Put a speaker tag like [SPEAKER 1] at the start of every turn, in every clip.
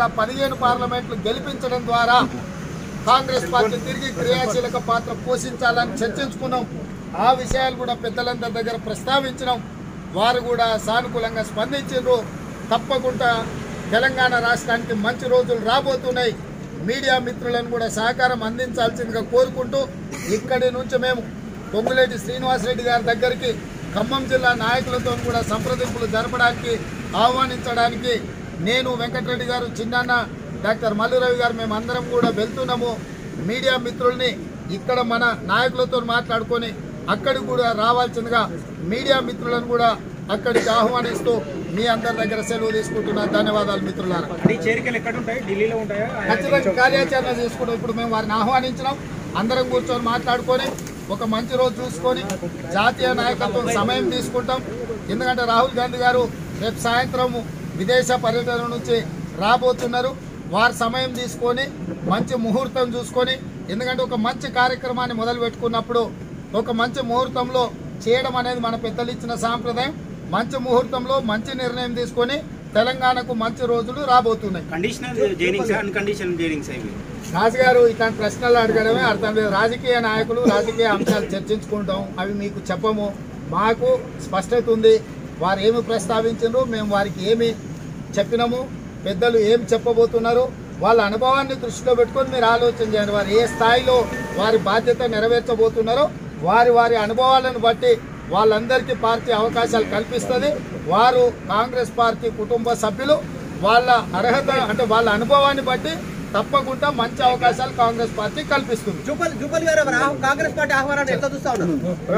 [SPEAKER 1] కూడా పదిహేను పార్లమెంట్లు గెలిపించడం ద్వారా కాంగ్రెస్ పార్టీ తిరిగి క్రియాశీలక పాత్ర పోషించాలని చర్చించుకున్నాం ఆ విషయాలు కూడా పెద్దలందరి దగ్గర ప్రస్తావించినాం వారు కూడా సానుకూలంగా స్పందించారు తప్పకుండా తెలంగాణ రాష్ట్రానికి మంచి రోజులు రాబోతున్నాయి మీడియా మిత్రులను కూడా సహకారం అందించాల్సిందిగా కోరుకుంటూ ఇక్కడి నుంచి మేము పొంగులేటి శ్రీనివాసరెడ్డి గారి దగ్గరికి ఖమ్మం జిల్లా నాయకులతో కూడా సంప్రదింపులు జరపడానికి ఆహ్వానించడానికి నేను వెంకటరెడ్డి గారు చిన్నాన్న డాక్టర్ మల్లురవి గారు మేము అందరం కూడా వెళ్తున్నాము మీడియా మిత్రుల్ని ఇక్కడ మన నాయకులతో మాట్లాడుకొని అక్కడికి కూడా రావాల్సిందిగా మీడియా మిత్రులను కూడా అక్కడికి ఆహ్వానిస్తూ మీ అందరి దగ్గర సెలవు తీసుకుంటున్నా ధన్యవాదాలు మిత్రులారా
[SPEAKER 2] ఈ చేరికలు ఎక్కడ ఉంటాయి ఢిల్లీలో ఉంటాయా
[SPEAKER 1] ఖచ్చితంగా కార్యాచరణ తీసుకుంటాం ఇప్పుడు మేము వారిని ఆహ్వానించినాం అందరం కూర్చొని మాట్లాడుకొని ఒక మంచి రోజు చూసుకొని జాతీయ నాయకత్వం సమయం తీసుకుంటాం ఎందుకంటే రాహుల్ గాంధీ గారు రేపు సాయంత్రం విదేశ పర్యటన నుంచి రాబోతున్నారు వారి సమయం తీసుకొని మంచి ముహూర్తం చూసుకొని ఎందుకంటే ఒక మంచి కార్యక్రమాన్ని మొదలు పెట్టుకున్నప్పుడు ఒక మంచి ముహూర్తంలో చేయడం అనేది మన పెద్దలు ఇచ్చిన సాంప్రదాయం మంచి ముహూర్తంలో మంచి నిర్ణయం తీసుకొని తెలంగాణకు మంచి రోజులు రాబోతున్నాయి
[SPEAKER 2] కండిషనల్ జైనింగ్స్ అన్కండిషనల్ జైనింగ్స్ అవి
[SPEAKER 1] రాజు గారు ఇట్లాంటి ప్రశ్నలు అడగడమే అర్థం లేదు రాజకీయ నాయకులు రాజకీయ అంశాలు చర్చించుకుంటాం అవి మీకు చెప్పము మాకు స్పష్టత ఉంది వారు ఏమి ప్రస్తావించారు మేము వారికి ఏమి చెప్పినాము పెద్దలు ఏం చెప్పబోతున్నారు వాళ్ళ అనుభవాన్ని దృష్టిలో పెట్టుకొని మీరు ఆలోచన చేయండి వారు ఏ స్థాయిలో వారి బాధ్యత నెరవేర్చబోతున్నారో వారి వారి అనుభవాలను బట్టి వాళ్ళందరికీ పార్టీ అవకాశాలు కల్పిస్తుంది వారు కాంగ్రెస్ పార్టీ కుటుంబ సభ్యులు వాళ్ళ అర్హత అంటే వాళ్ళ అనుభవాన్ని బట్టి తప్పకుండా మంచి అవకాశాలు కాంగ్రెస్ పార్టీ కల్పిస్తుంది
[SPEAKER 3] జూపల్ జూపల్ గారు రాహుల్ కాంగ్రెస్ పార్టీ ఆహ్వానాన్ని ఎట్లా చూస్తా ఉన్నారు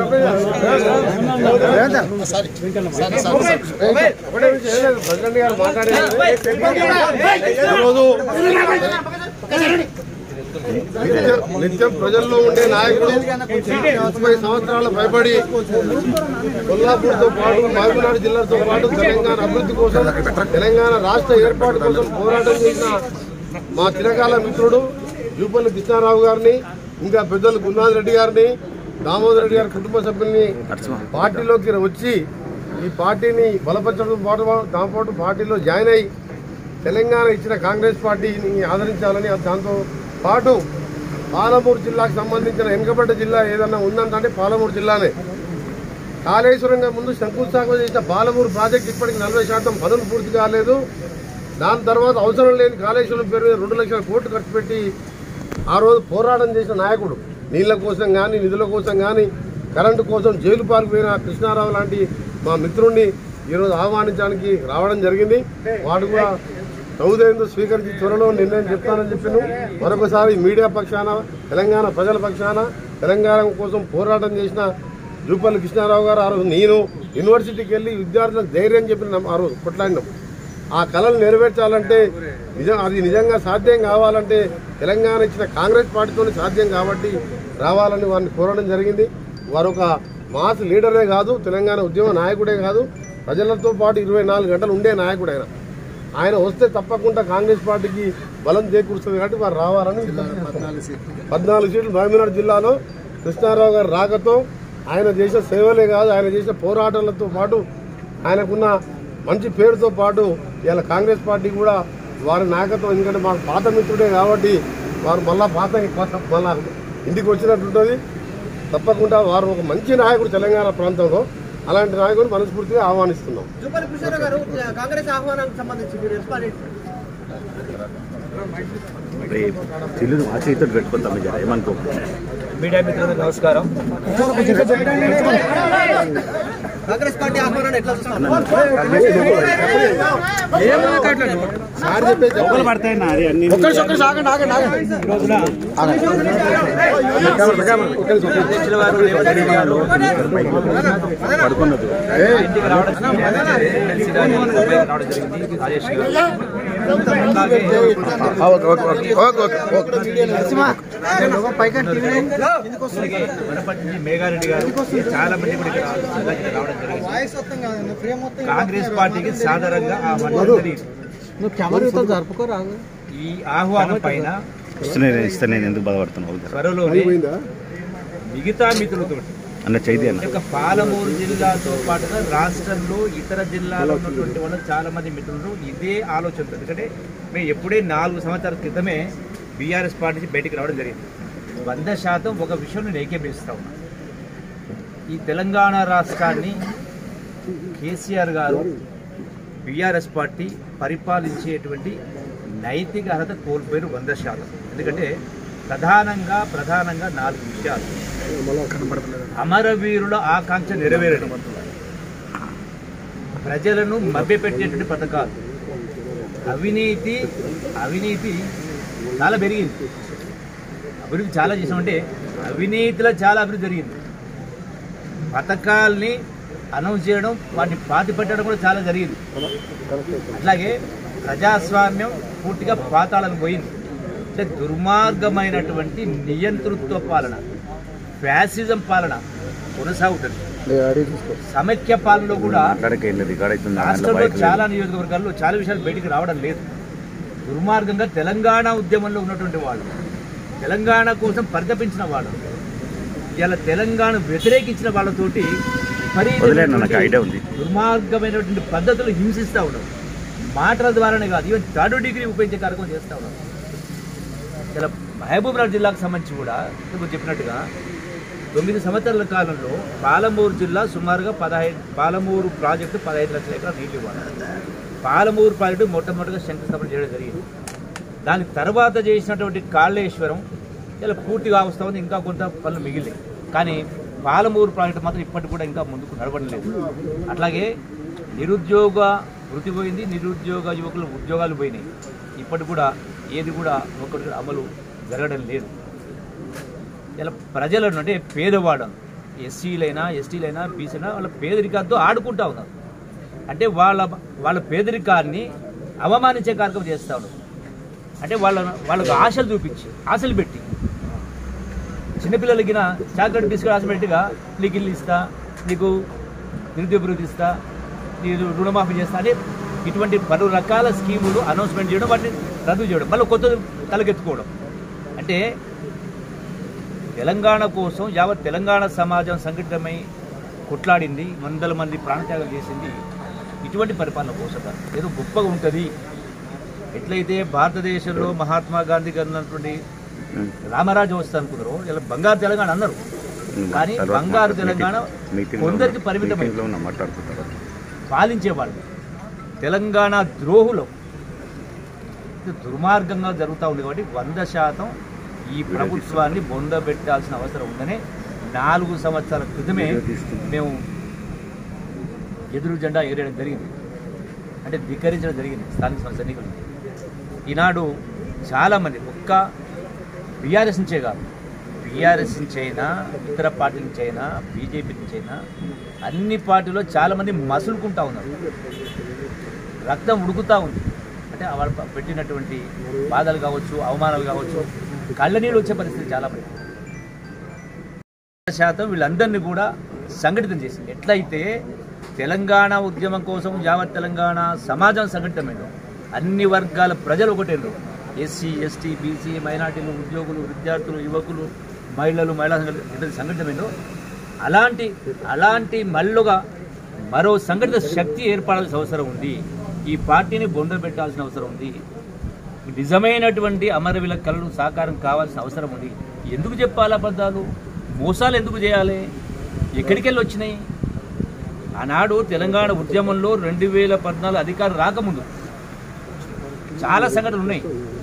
[SPEAKER 1] సరే సరే సరే
[SPEAKER 4] ప్రెసిడెంట్ గారు మాట్లాడేది ఈరోజు నిత్యం నిత్యం ప్రజల్లో ఉండే నాయకుడు ముప్పై సంవత్సరాల భయపడి కొల్లాపూర్తో పాటు మహబూబ్నగర్ జిల్లాతో పాటు తెలంగాణ అభివృద్ధి కోసం తెలంగాణ రాష్ట్ర ఏర్పాటు కోసం పోరాటం చేసిన మా చిరకాల మిత్రుడు జూపల్లి కృష్ణారావు గారిని ఇంకా పెద్దలు గురునాథ్ రెడ్డి గారిని దామోదర్ రెడ్డి గారి కుటుంబ సభ్యుల్ని పార్టీలోకి వచ్చి ఈ పార్టీని బలపరచడం పాటు దాంతో పార్టీలో జాయిన్ అయ్యి తెలంగాణ ఇచ్చిన కాంగ్రెస్ పార్టీని ఆదరించాలని దాంతో పాటు పాలమూరు జిల్లాకు సంబంధించిన వెనుకబడ్డ జిల్లా ఏదన్నా ఉందంటే పాలమూరు జిల్లానే కాళేశ్వరంగా ముందు శంకుస్థాపన చేసిన పాలమూరు ప్రాజెక్ట్ ఇప్పటికి నలభై శాతం పనులు పూర్తి కాలేదు దాని తర్వాత అవసరం లేని కాళేశ్వరం పేరు మీద రెండు లక్షల కోట్లు ఖర్చు పెట్టి ఆ రోజు పోరాటం చేసిన నాయకుడు నీళ్ల కోసం కానీ నిధుల కోసం కానీ కరెంటు కోసం జైలు పాల్పోయిన కృష్ణారావు లాంటి మా మిత్రుణ్ణి ఈరోజు ఆహ్వానించడానికి రావడం జరిగింది వాడు కూడా సౌదయంతో స్వీకరించి త్వరలో నిర్ణయం చెప్తానని చెప్పాను మరొకసారి మీడియా పక్షాన తెలంగాణ ప్రజల పక్షాన తెలంగాణ కోసం పోరాటం చేసిన జూపల్లి కృష్ణారావు గారు ఆ రోజు నేను యూనివర్సిటీకి వెళ్ళి విద్యార్థులకు ధైర్యం చెప్పిన ఆ రోజు కొట్లాడినాం ఆ కళలు నెరవేర్చాలంటే నిజం అది నిజంగా సాధ్యం కావాలంటే తెలంగాణ ఇచ్చిన కాంగ్రెస్ పార్టీతో సాధ్యం కాబట్టి రావాలని వారిని కోరడం జరిగింది వారు ఒక మాస్ లీడరే కాదు తెలంగాణ ఉద్యమ నాయకుడే కాదు ప్రజలతో పాటు ఇరవై నాలుగు గంటలు ఉండే నాయకుడు ఆయన ఆయన వస్తే తప్పకుండా కాంగ్రెస్ పార్టీకి బలం చేకూరుస్తుంది కాబట్టి వారు రావాలని పద్నాలుగు సీట్లు మహబూబ్నగర్ జిల్లాలో కృష్ణారావు గారి రాకతో ఆయన చేసిన సేవలే కాదు ఆయన చేసిన పోరాటాలతో పాటు ఆయనకున్న మంచి పేరుతో పాటు ఇలా కాంగ్రెస్ పార్టీ కూడా వారి నాయకత్వం ఎందుకంటే మాకు పాత మిత్రుడే కాబట్టి వారు మళ్ళా పాత మళ్ళా ఇంటికి వచ్చినట్టుంటుంది తప్పకుండా వారు ఒక మంచి నాయకుడు తెలంగాణ ప్రాంతంలో అలాంటి నాయకుడు మనస్ఫూర్తిగా ఆహ్వానిస్తున్నాం
[SPEAKER 3] జూపల్ కృష్ణారావు గారు కాంగ్రెస్ ఆహ్వానానికి సంబంధించి మీరు రెస్పాండ్ ఏంటి?
[SPEAKER 5] చిల్లు ఆ చేతితో పెట్టుకుంటాం జర ఏమనుకో
[SPEAKER 2] మీడియా మిత్రులకు నమస్కారం
[SPEAKER 3] కాంగ్రెస్ పార్టీ ఆహ్వానాన్ని ఎట్లా చూస్తా ఉన్నారు
[SPEAKER 5] పడతాయి నా అది అన్ని పడుకున్నది
[SPEAKER 2] వనపర్తి మేఘారెడ్డి గారు చాలా మంది కూడా ఇక్కడ జిల్లాకి రావడం జరిగింది కాంగ్రెస్ పార్టీకి సాధారణంగా ఆహ్వానం జరిగింది ఈ ఆహ్వానం పైన
[SPEAKER 5] ఇస్తే నేను ఇస్తే నేను ఎందుకు బాధపడుతున్నావు
[SPEAKER 2] త్వరలోనే మిగతా మిత్రులతో
[SPEAKER 5] అన్న చైతన్య
[SPEAKER 2] ఈ యొక్క పాలమూరు జిల్లాతో పాటుగా రాష్ట్రంలో ఇతర జిల్లాలో ఉన్నటువంటి వాళ్ళు చాలా మంది మిత్రులు ఇదే ఆలోచన ఎందుకంటే మేము ఎప్పుడే నాలుగు సంవత్సరాల క్రితమే బీఆర్ఎస్ పార్టీ నుంచి బయటికి రావడం జరిగింది వంద శాతం ఒక విషయం నేను ఏకీపిస్తా ఉన్నా ఈ తెలంగాణ రాష్ట్రాన్ని కేసీఆర్ గారు బీఆర్ఎస్ పార్టీ పరిపాలించేటువంటి నైతిక అర్హత కోల్పోయిన వంద శాతం ఎందుకంటే ప్రధానంగా ప్రధానంగా నాలుగు విషయాలు అమరవీరుల ఆకాంక్ష నెరవేరడం ప్రజలను మభ్యపెట్టేటువంటి పథకాలు అవినీతి అవినీతి చాలా పెరిగింది అభివృద్ధి చాలా చేసామంటే అవినీతిలో చాలా అభివృద్ధి జరిగింది పథకాల్ని అనౌన్స్ చేయడం వాటిని పాతి పెట్టడం కూడా చాలా జరిగింది అట్లాగే ప్రజాస్వామ్యం పూర్తిగా పాతాళానికి పోయింది అంటే దుర్మార్గమైనటువంటి నియంతృత్వ పాలన ఫ్యాసిజం పాలన కొనసాగుతుంది సమైక్య పాలనలో కూడా
[SPEAKER 5] మాట్లాడకేం లేదు ఇక్కడ అవుతుంది దాంట్లో
[SPEAKER 2] రాష్ట్రంలో
[SPEAKER 5] బైక్ లేదు.
[SPEAKER 2] చాలా నియోజకవర్గాల్లో చాలా విషయాలు బయటికి రావడం లేదు దుర్మార్గంగా తెలంగాణ ఉద్యమంలో ఉన్నటువంటి వాళ్ళు తెలంగాణ కోసం పరితపించిన వాళ్ళు ఇలా తెలంగాణ వ్యతిరేకించిన వాళ్ళతోటి
[SPEAKER 5] వదిలేయండి, నాకు ఐడియా ఉంది.
[SPEAKER 2] దుర్మార్గమైనటువంటి పద్ధతులు హింసిస్తూ ఉన్నారు మాటల ద్వారానే కాదు ఈవెన్ థర్డ్ డిగ్రీ ఉపయోగించే కార్యక్రమం చేస్తూ ఉన్నారు ఇలా మహబూబ్నగర్ జిల్లాకు సంబంధించి కూడా ఇప్పుడు చెప్పినట్టుగా తొమ్మిది సంవత్సరాల కాలంలో పాలమూరు జిల్లా సుమారుగా పదహైదు పాలమూరు ప్రాజెక్టు పదహైదు లక్షల ఎకరాలు నీళ్ళు ఇవ్వాలి పాలమూరు ప్రాజెక్టు మొట్టమొదటిగా శంకుస్థాపన చేయడం జరిగింది దాని తర్వాత చేసినటువంటి కాళేశ్వరం ఇలా పూర్తిగా వస్తూ ఉంది ఇంకా కొంత పనులు మిగిలినాయి కానీ పాలమూరు ప్రాజెక్టు మాత్రం ఇప్పటికి కూడా ఇంకా ముందుకు నడవడం లేదు అట్లాగే నిరుద్యోగ వృత్తి పోయింది నిరుద్యోగ యువకులు ఉద్యోగాలు పోయినాయి ఇప్పటికి కూడా ఏది కూడా ఒకటి కూడా అమలు జరగడం లేదు ఇలా ప్రజలను అంటే పేదవాడు ఎస్సీలైనా ఎస్టీలైనా బీసీలైనా వాళ్ళ పేదరికాలతో ఆడుకుంటా ఉన్నారు అంటే వాళ్ళ వాళ్ళ పేదరికాన్ని అవమానించే కార్యక్రమం చేస్తా ఉన్నారు అంటే వాళ్ళ వాళ్ళకు ఆశలు చూపించి ఆశలు పెట్టి చిన్నపిల్లలకి చాక్లెట్ బిస్కెట్ ఆశ పెట్టిగా నీకు ఇల్లు ఇస్తా నీకు నిరుద్యోగ ఇస్తా నీకు రుణమాఫీ చేస్తా అని ఇటువంటి పలు రకాల స్కీములు అనౌన్స్మెంట్ చేయడం వాటిని రద్దు చేయడం మళ్ళీ కొత్త తలకెత్తుకోవడం అంటే తెలంగాణ కోసం యావత్ తెలంగాణ సమాజం సంఘటితమై కొట్లాడింది వందల మంది ప్రాణత్యాగం చేసింది ఇటువంటి పరిపాలన కోసం కాదు. ఏదో గొప్పగా ఉంటుంది ఎట్లయితే భారతదేశంలో మహాత్మా గాంధీ గారు అన్నటువంటి
[SPEAKER 5] ఉం.
[SPEAKER 2] రామరాజు వస్తా అనుకున్నారు ఇలా బంగారు తెలంగాణ అన్నారు
[SPEAKER 5] ఉం.
[SPEAKER 2] కానీ
[SPEAKER 5] తర్వాత
[SPEAKER 2] బంగారు
[SPEAKER 5] మీటింగ్-
[SPEAKER 2] తెలంగాణ
[SPEAKER 5] మీటింగ్లో
[SPEAKER 2] కొందరికి
[SPEAKER 5] ఉన్నా-
[SPEAKER 2] పరిమితమైంది
[SPEAKER 5] మీటింగ్లో ఉన్నా మాట్లాడుకుంటారు
[SPEAKER 2] పాలించేవాళ్ళు తెలంగాణ ద్రోహులు ఇది దుర్మార్గంగా జరుగుతూ ఉంది కాబట్టి వంద శాతం ఈ ప్రభుత్వాన్ని బొందబెట్టాల్సిన అవసరం ఉందని నాలుగు సంవత్సరాల క్రితమే మేము ఎదురు జెండా ఎగరేయడం జరిగింది అంటే ధిక్కరించడం జరిగింది స్థానిక సంస్థ ఎన్నికలు ఈనాడు చాలామంది ఒక్క బీఆర్ఎస్ నుంచే కాదు బీఆర్ఎస్ నుంచి అయినా ఇతర పార్టీల నుంచి అయినా బీజేపీ నుంచి అయినా అన్ని పార్టీలో చాలామంది మసులుకుంటా ఉన్నారు రక్తం ఉడుకుతూ ఉంది అంటే వాళ్ళు ప- పెట్టినటువంటి బాధలు కావచ్చు అవమానాలు కావచ్చు కళ్ళ నీళ్ళు వచ్చే పరిస్థితి చాలా మంది శాతం వీళ్ళందరినీ కూడా సంఘటితం చేసింది ఎట్లయితే తెలంగాణ ఉద్యమం కోసం యావత్ తెలంగాణ సమాజం సంఘటితమైందో అన్ని వర్గాల ప్రజలు ఒకటేందో ఎస్సీ ఎస్టీ బీసీ మైనార్టీలు ఉద్యోగులు విద్యార్థులు యువకులు మహిళలు మహిళా సంఘాలు ఎంత సంఘటితమైందో అలాంటి అలాంటి మళ్ళుగా మరో సంఘటిత శక్తి ఏర్పడాల్సిన అవసరం ఉంది ఈ పార్టీని బొందబెట్టాల్సిన అవసరం ఉంది నిజమైనటువంటి అమరవీల కళలు సాకారం కావాల్సిన అవసరం ఉంది ఎందుకు చెప్పాలి అబద్ధాలు మోసాలు ఎందుకు చేయాలి ఎక్కడికి వెళ్ళి వచ్చినాయి ఆనాడు తెలంగాణ ఉద్యమంలో రెండు వేల పద్నాలుగు అధికారం రాకముందు చాలా సంఘటనలు ఉన్నాయి